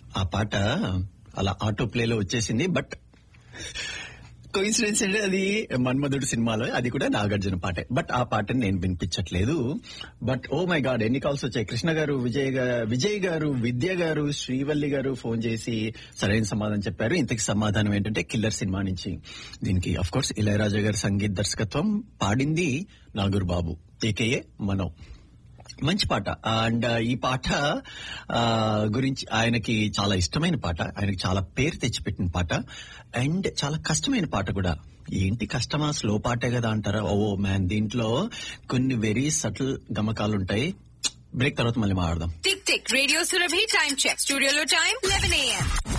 ఆ పాట అలా ఆటో ప్లేలో వచ్చేసింది బట్ కోయిన్సిడెన్స్ అంటే అది మన్మధుడు సినిమాలో అది కూడా నాగార్జున పాటే బట్ ఆ పాటని నేను వినిపించట్లేదు బట్ ఓ మై గాడ్ ఎన్ని కాల్స్ వచ్చాయి కృష్ణ గారు విజయ్ గా- విజయ్ గారు విద్య గారు శ్రీవల్లి గారు ఫోన్ చేసి సరైన సమాధానం చెప్పారు ఇంతకి సమాధానం ఏంటంటే కిల్లర్ సినిమా నుంచి దీనికి అఫ్ కోర్స్ ఇళయరాజా గారి సంగీత దర్శకత్వం పాడింది నాగూర్ బాబు ఏకేఏ మనో మంచి పాట అండ్ ఈ పాట ఆ, గురించి ఆయనకి చాలా ఇష్టమైన పాట ఆయనకి చాలా పేరు తెచ్చిపెట్టిన పాట అండ్ చాలా కష్టమైన పాట కూడా ఏంటి కష్టమా స్లో పాటే కదా అంటారా ఓ మ్యాన్ దీంట్లో కొన్ని వెరీ సటిల్ గమకాలు ఉంటాయి బ్రేక్ తర్వాత మళ్ళీ మాట్లాడదాం tick tick radio Surabhi time check స్టూడియోలో టైం లెవెన్ ఏఎం